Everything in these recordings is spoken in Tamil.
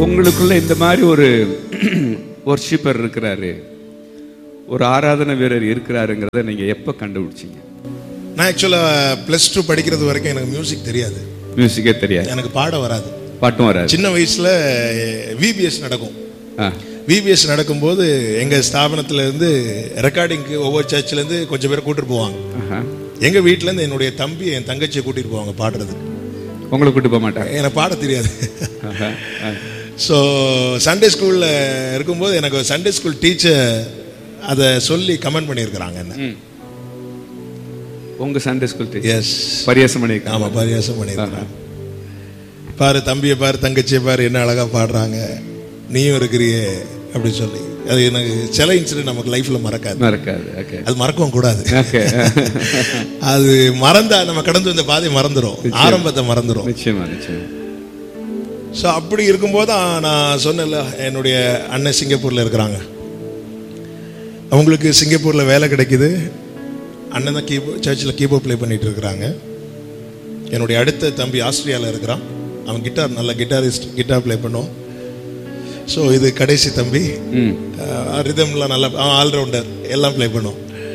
உங்களுக்குள்ள இந்த மாதிரி ஒரு ஒர்ஷிப்பர் இருக்கிறாரு ஒரு ஆராதனை வீரர் இருக்கிறாருங்கிறத நீங்க எப்ப கண்டுபிடிச்சீங்க நான் ஆக்சுவலாக ப்ளஸ் டூ படிக்கிறது வரைக்கும் எனக்கு மியூசிக் தெரியாது மியூசிக்கே தெரியாது எனக்கு பாட வராது பாட்டும் வராது சின்ன வயசுல விபிஎஸ் நடக்கும் ஆ, விபிஎஸ் நடக்கும்போது எங்க ஸ்தாபனத்துல இருந்து ரெக்கார்டிங்க்கு ஒவ்வொரு சர்ச்சில் இருந்து கொஞ்சம் பேர் கூட்டிட்டு போவாங்க ஆஹா. எங்க வீட்ல இருந்து என்னுடைய தம்பி என் தங்கச்சியை கூட்டிட்டு போவாங்க பாடுறதுக்கு உங்களை கூட்டு போக மாட்டாங்க எனக்கு பாட தெரியாது ஆஹா, ஆ. ஸோ சண்டே ஸ்கூல்ல இருக்கும்போது எனக்கு சண்டே ஸ்கூல் டீச்சர் அதை சொல்லி கமெண்ட் பண்ணியிருக்கிறாங்க என்ன ம். உங்க சண்டே ஸ்கூல் டீச்சர் எஸ் பரியாசம் பண்ணியிருக்காங்க ஆமா பரியாசம் பண்ணியிருக்கிறாங்க பாரு தம்பியை பாரு தங்கச்சியை பாரு என்ன அழகா பாடுறாங்க நீயும் இருக்கிறியே அப்படின்னு சொல்லி அது எனக்கு சில இன்சிடென்ட் நமக்கு லைஃப்ல மறக்காது மறக்காது ஓகே அது மறக்கவும் கூடாது ஓகே அது மறந்தா நம்ம கடந்து வந்த பாதை மறந்துடும் ஆரம்பத்தை மறந்துடும் நிச்சயமா நிச்சயமா ஸோ அப்படி இருக்கும்போது தான் நான் சொன்னேன்ல என்னுடைய அண்ணன் சிங்கப்பூர்ல இருக்கிறாங்க அவங்களுக்கு சிங்கப்பூர்ல வேலை கிடைக்குது அண்ணன் தான் கீபோர்ட் சர்ச்சில் கீபோர்ட் ப்ளே பண்ணிட்டு இருக்கிறாங்க என்னுடைய அடுத்த தம்பி ஆஸ்திரியாவில் இருக்கிறான் அவன் கிட்டார் நல்ல கிட்டாரிஸ்ட் கிட்டார் ப்ளே பண்ணுவான் ஸோ இது கடைசி தம்பி ம் ரிதம்லாம் நல்லா அவன் ஆல்ரவுண்டர் எல்லாம் ப்ளே பண்ணும்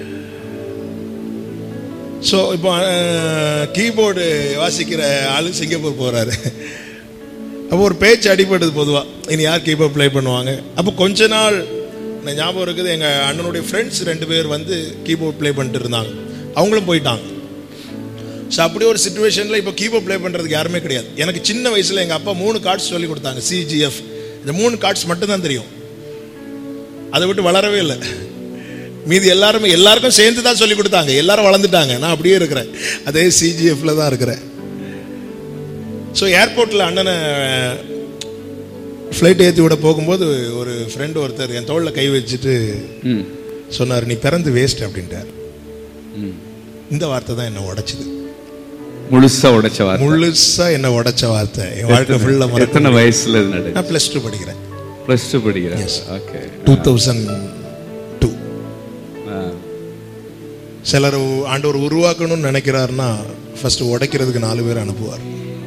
ஸோ இப்போ கீபோர்டு வாசிக்கிற ஆளு சிங்கப்பூர் போகிறாரு அப்போ ஒரு பேச்சு அடிபட்டது பொதுவாக இனி யார் கீபோர்ட் ப்ளே பண்ணுவாங்க அப்போ கொஞ்ச நாள் எனக்கு ஞாபகம் இருக்குது எங்கள் அண்ணனுடைய ஃப்ரெண்ட்ஸ் ரெண்டு பேர் வந்து கீபோர்ட் ப்ளே பண்ணிட்டு இருந்தாங்க அவங்களும் போயிட்டாங்க ஸோ அப்படி ஒரு சுச்சுவேஷனில் இப்போ கீபோர்ட் ப்ளே பண்ணுறதுக்கு யாருமே கிடையாது எனக்கு சின்ன வயசில் எங்கள் அப்பா மூணு கார்ட்ஸ் சொல்லி கொடுத்தாங்க சிஜிஎஃப் இந்த மூணு கார்ட்ஸ் மட்டும்தான் தெரியும் அதை விட்டு வளரவே இல்லை மீதி எல்லாருமே எல்லாருக்கும் சேர்ந்து தான் சொல்லி கொடுத்தாங்க எல்லாரும் வளர்ந்துட்டாங்க நான் அப்படியே இருக்கிறேன் அதே சிஜிஎஃப்ல தான் இருக்கிறேன் ஸோ ஏர்போர்ட்டில் அண்ணனை ஃப்ளைட் ஏற்றி விட போகும்போது ஒரு ஃப்ரெண்டு ஒருத்தர் என் தோளில் கை வச்சுட்டு ம் சொன்னார் நீ பிறந்து வேஸ்ட் அப்படின்ட்டார் ம் இந்த வார்த்தை தான் என்னை உடைச்சுது முழுசா உடைச்ச வார்த்தை முழுசா என்னை உடைச்ச வார்த்தை என் வாழ்க்கை ஃபுல்லாக மறக்க எத்தனை வயசுல இது நடக்குது நான் ப்ளஸ் டூ படிக்கிறேன் ப்ளஸ் டூ படிக்கிறேன் ஓகே டூ தௌசண்ட் டூ சிலர் ஆண்டவர் உருவாக்கணும்னு நினைக்கிறாருன்னா ஃபர்ஸ்ட் உடைக்கிறதுக்கு நாலு பேர் அனுப்புவார்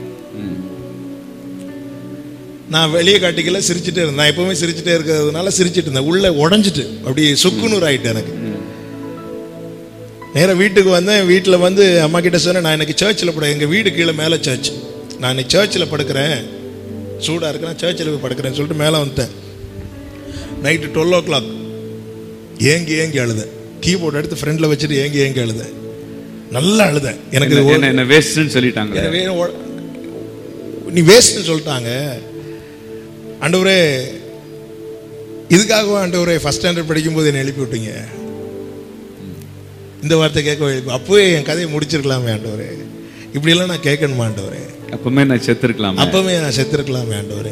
நான் வெளியே காட்டிக்கல சிரிச்சுட்டே இருந்தேன் நான் எப்பவுமே சிரிச்சுட்டே இருக்கிறதுனால சிரிச்சிட்டு இருந்தேன் உள்ள உடஞ்சிட்டு அப்படி சுக்குநூறு ஆயிட்டு எனக்கு நேரா வீட்டுக்கு வந்தேன் வீட்டில் வந்து அம்மா கிட்ட சொன்னேன் நான் எனக்கு சர்ச்சில் பட எங்கள் வீடு கீழே மேலே சர்ச் நான் இன்னைக்கு சர்ச்சில் படுக்கிறேன் சூடாக இருக்கிறேன் சர்ச்சில் போய் படுக்கிறேன்னு சொல்லிட்டு மேலே வந்துட்டேன் நைட்டு டுவெல் ஓ கிளாக் ஏங்கி ஏங்கி அழுதேன் கீபோர்டு எடுத்து ஃப்ரெண்டில் வச்சுட்டு ஏங்கி ஏங்கி அழுதேன் நல்லா அழுதேன் எனக்கு இது ஒரு- என்ன என்ன வேஸ்ட்னு சொல்லிட்டாங்க எனவே ஒ- நீ வேஸ்ட்னு சொல்லிட்டாங்க ஆண்டவரே இதுக்காகவா ஆண்டவரே ஃபர்ஸ்ட் ஸ்டாண்டர்ட் படிக்கும்போது என்னை எழுப்பி விட்டீங்க இந்த வார்த்தை கேட்க எழுப்பி அப்போவே என் கதையை முடிச்சிருக்கலாமே ஆண்டவரே இப்படியெல்லாம் நான் கேட்கணுமா ஆண்டவரே அப்பவுமே நான் செத்துருக்கலாம் அப்பவே நான் செத்துருக்கலாமே ஆண்டவரே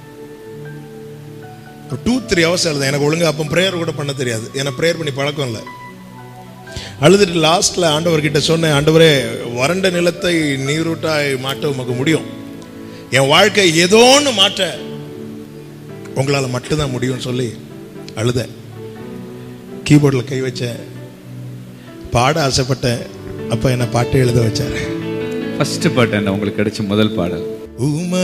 ஒரு டூ த்ரீ ஹவர்ஸ் அழுதேன் எனக்கு ஒழுங்கா அப்போ ப்ரேயர் கூட பண்ண தெரியாது எனக்கு ப்ரேயர் பண்ணி பழக்கம் இல்லை அழுதுட்டு லாஸ்ட்ல ஆண்டவர்கிட்ட சொன்னேன் ஆண்டவரே வறண்ட நிலத்தை நீரூட்டாய் மாட்ட உமக்கு முடியும் என் வாழ்க்கை ஏதோன்னு மாற்ற உங்களால் மட்டும்தான் முடியும்னு சொல்லி அழுதேன் கீபோர்டில் கை வச்சேன் பாட ஆசைப்பட்டேன் அப்போ என்னை பாட்டு எழுத வச்சார் ஃபர்ஸ்ட் பாட்டு என்ன உங்களுக்கு கிடைச்ச முதல் பாடல் உம